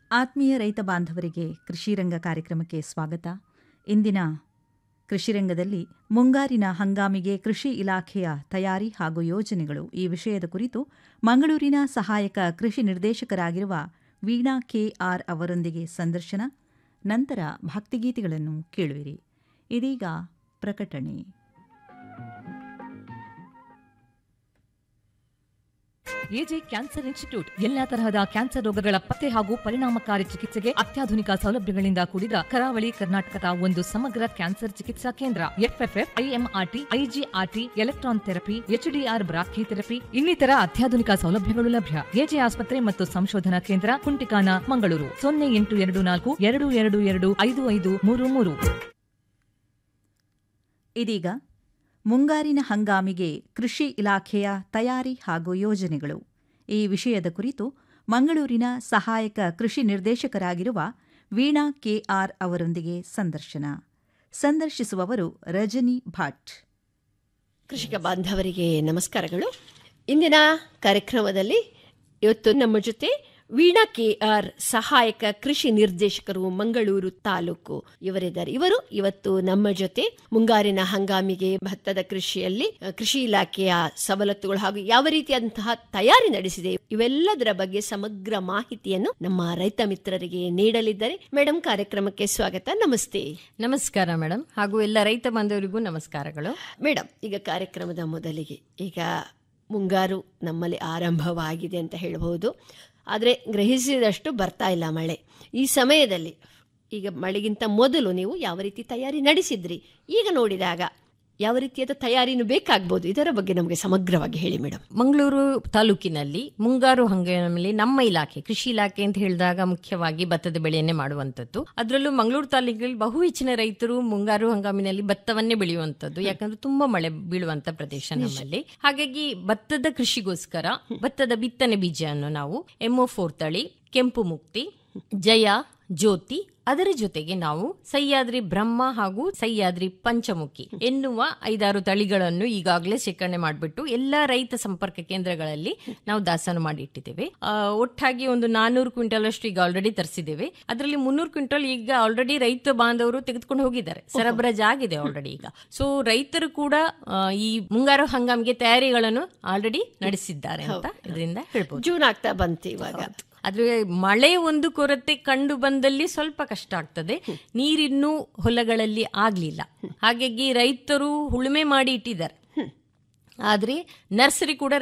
ಆತ್ಮೀಯ ರೈತ ಬಾಂಧವರಿಗೆ ಕೃಷಿರಂಗ ಕಾರ್ಯಕ್ರಮಕ್ಕೆ ಸ್ವಾಗತ ಇಂದಿನ ಕೃಷಿರಂಗದಲ್ಲಿ ಮುಂಗಾರಿನ ಹಂಗಾಮಿಗೆ ಕೃಷಿ ಇಲಾಖೆಯ ತಯಾರಿ ಹಾಗೂ ಯೋಜನೆಗಳು ಈ ವಿಷಯದ ಕುರಿತು ಮಂಗಳೂರಿನ ಸಹಾಯಕ ಕೃಷಿ ನಿರ್ದೇಶಕರಾಗಿರುವ ವೀಣಾ ಕೆಆರ್ ಅವರೊಂದಿಗೆ ಸಂದರ್ಶನ ನಂತರ ಭಕ್ತಿಗೀತೆಗಳನ್ನು ಕೇಳುವಿರಿ ಇದೀಗ ಪ್ರಕಟಣೆ ಎಜೆ ಕ್ಯಾನ್ಸರ್ ಇನ್ಸ್ಟಿಟ್ಯೂಟ್ ಎಲ್ಲಾ ತರಹದ ಕ್ಯಾನ್ಸರ್ ರೋಗಗಳ ಪತ್ತೆ ಹಾಗೂ ಪರಿಣಾಮಕಾರಿ ಚಿಕಿತ್ಸೆಗೆ ಅತ್ಯಾಧುನಿಕ ಸೌಲಭ್ಯಗಳಿಂದ ಕೂಡಿದ ಕರಾವಳಿ ಕರ್ನಾಟಕದ ಒಂದು ಸಮಗ್ರ ಕ್ಯಾನ್ಸರ್ ಚಿಕಿತ್ಸಾ ಕೇಂದ್ರ FFF IMRT IGRT electron therapy HDR brachytherapy ಇನ್ನಿತರ ಅತ್ಯಾಧುನಿಕ ಸೌಲಭ್ಯಗಳು ಲಭ್ಯ ಎಜೆ ಆಸ್ಪತ್ರೆ ಮತ್ತು ಸಂಶೋಧನಾ ಕೇಂದ್ರ ಕುಂಟಿಕಾನ ಮಂಗಳೂರು ಸೊನ್ನೆ ಎಂಟು ಎರಡು ನಾಲ್ಕು ಎರಡು ಎರಡು ಎರಡು ಐದು ಐದು ಮೂರು ಮೂರು ಇದೀಗ ಮುಂಗಾರಿನ ಹಂಗಾಮಿಗೆ ಕೃಷಿ ಇಲಾಖೆಯ ತಯಾರಿ ಹಾಗೂ ಯೋಜನೆಗಳು ಈ ವಿಷಯದ ಕುರಿತು ಮಂಗಳೂರಿನ ಸಹಾಯಕ ಕೃಷಿ ನಿರ್ದೇಶಕರಾಗಿರುವ ವೀಣಾ ಕೆಆರ್ ಅವರೊಂದಿಗೆ ಸಂದರ್ಶನ ಸಂದರ್ಶಿಸುವವರು ರಜನಿ ಭಟ್ ಕೃಷಿಕ ಬಾಂಧವರಿಗೆ ನಮಸ್ಕಾರಗಳು ಇಂದಿನ ಕಾರ್ಯಕ್ರಮದಲ್ಲಿ ಇವತ್ತು ನಮ್ಮ ಜೊತೆ ವೀಣಾ ಕೆ ಆರ್ ಸಹಾಯಕ ಕೃಷಿ ನಿರ್ದೇಶಕರು ಮಂಗಳೂರು ತಾಲೂಕು ಇವರಿದ್ದಾರೆ ಇವರು ಇವತ್ತು ನಮ್ಮ ಜೊತೆ ಮುಂಗಾರಿನ ಹಂಗಾಮಿಗೆ ಭತ್ತದ ಕೃಷಿಯಲ್ಲಿ ಅ, ಕೃಷಿ ಇಲಾಖೆಯ ಸವಲತ್ತುಗಳು ಹಾಗೂ ಯಾವ ರೀತಿಯಾದಂತಹ ತಯಾರಿ ನಡೆಸಿದೆ ಇವೆಲ್ಲದರ ಬಗ್ಗೆ ಸಮಗ್ರ ಮಾಹಿತಿಯನ್ನು ನಮ್ಮ ರೈತ ಮಿತ್ರರಿಗೆ ನೀಡಲಿದ್ದಾರೆ ಮೇಡಮ್ ಕಾರ್ಯಕ್ರಮಕ್ಕೆ ಸ್ವಾಗತ ನಮಸ್ತೆ ನಮಸ್ಕಾರ ಮೇಡಮ್ ಹಾಗೂ ಎಲ್ಲ ರೈತ ಬಾಂಧವರಿಗೂ ನಮಸ್ಕಾರಗಳು ಮೇಡಮ್ ಈಗ ಕಾರ್ಯಕ್ರಮದ ಮೊದಲಿಗೆ ಈಗ ಮುಂಗಾರು ನಮ್ಮಲ್ಲಿ ಆರಂಭವಾಗಿದೆ ಅಂತ ಹೇಳಬಹುದು ಆದರೆ ಗ್ರಹಿಸಿದಷ್ಟು ಬರ್ತಾ ಇಲ್ಲ ಮಳೆ ಈ ಸಮಯದಲ್ಲಿ ಈಗ ಮಳೆಗಿಂತ ಮೊದಲು ನೀವು ಯಾವ ರೀತಿ ತಯಾರಿ ನಡೆಸಿದ್ರಿ ಈಗ ನೋಡಿದಾಗ ಯಾವ ರೀತಿಯಾದ ತಯಾರಿನೂ ಬೇಕಾಗ್ಬೋದು ಇದರ ಬಗ್ಗೆ ನಮಗೆ ಸಮಗ್ರವಾಗಿ ಹೇಳಿ ಮೇಡಮ್ ಮಂಗಳೂರು ತಾಲೂಕಿನಲ್ಲಿ ಮುಂಗಾರು ಹಂಗಾಮಿನಲ್ಲಿ ನಮ್ಮ ಇಲಾಖೆ ಕೃಷಿ ಇಲಾಖೆ ಅಂತ ಹೇಳಿದಾಗ ಮುಖ್ಯವಾಗಿ ಭತ್ತದ ಬೆಳೆಯನ್ನೇ ಮಾಡುವಂತದ್ದು ಅದರಲ್ಲೂ ಮಂಗಳೂರು ತಾಲೂಕಿನಲ್ಲಿ ಬಹು ಹೆಚ್ಚಿನ ರೈತರು ಮುಂಗಾರು ಹಂಗಾಮಿನಲ್ಲಿ ಭತ್ತವನ್ನೇ ಬೆಳೆಯುವಂತದ್ದು ಯಾಕಂದ್ರೆ ತುಂಬಾ ಮಳೆ ಬೀಳುವಂತ ಪ್ರದೇಶ ನಮ್ಮಲ್ಲಿ ಹಾಗಾಗಿ ಭತ್ತದ ಕೃಷಿಗೋಸ್ಕರ ಭತ್ತದ ಬಿತ್ತನೆ ಬೀಜವನ್ನು ನಾವು ಎಮ್ಒ ಫೋರ್ ತಳಿ ಕೆಂಪು ಮುಕ್ತಿ ಜಯ ಜ್ಯೋತಿ ಅದರ ಜೊತೆಗೆ ನಾವು ಸಹ್ಯಾದ್ರಿ ಬ್ರಹ್ಮ ಹಾಗೂ ಸಹ್ಯಾದ್ರಿ ಪಂಚಮುಖಿ ಎನ್ನುವ ಐದಾರು ತಳಿಗಳನ್ನು ಈಗಾಗಲೇ ಶೇಖರಣೆ ಮಾಡಿಬಿಟ್ಟು ಎಲ್ಲಾ ರೈತ ಸಂಪರ್ಕ ಕೇಂದ್ರಗಳಲ್ಲಿ ನಾವು ದಾಸ್ತಾನು ಮಾಡಿ ಇಟ್ಟಿದ್ದೇವೆ ಆ, ಒಟ್ಟಾಗಿ ಒಂದು ನಾನೂರು ಕ್ವಿಂಟಲ್ ಅಷ್ಟು ಈಗ ಆಲ್ರೆಡಿ ತರಿಸಿದ್ದೇವೆ ಅದರಲ್ಲಿ ಮುನ್ನೂರು ಕ್ವಿಂಟಲ್ ಈಗ ಆಲ್ರೆಡಿ ರೈತ ಬಾಂಧವರು ತೆಗೆದುಕೊಂಡು ಹೋಗಿದ್ದಾರೆ ಸರಬರಾಜು ಆಗಿದೆ ಆಲ್ರೆಡಿ ಈಗ ಸೊ ರೈತರು ಕೂಡ ಆ, ಈ ಮುಂಗಾರು ಹಂಗಾಮಿಗೆ ತಯಾರಿಗಳನ್ನು ಆಲ್ರೆಡಿ ನಡೆಸಿದ್ದಾರೆ ಅಂತ ಇದರಿಂದ ಹೇಳ್ಬೋದು ಜೂನ್ ಆಗ್ತಾ ಬಂತು ಇವಾಗ ಆದ್ರೆ ಮಳೆ ಒಂದು ಕೊರತೆ ಕಂಡು ಬಂದಲ್ಲಿ ಸ್ವಲ್ಪ ಕಷ್ಟ ಆಗ್ತದೆ ನೀರಿನ್ನೂ ಹೊಲಗಳಲ್ಲಿ ಆಗ್ಲಿಲ್ಲ ಹಾಗಾಗಿ ರೈತರು ಉಳುಮೆ ಮಾಡಿ ಇಟ್ಟಿದ್ದಾರೆ ಆದ್ರೆ ನರ್ಸರಿ ಕೂಡ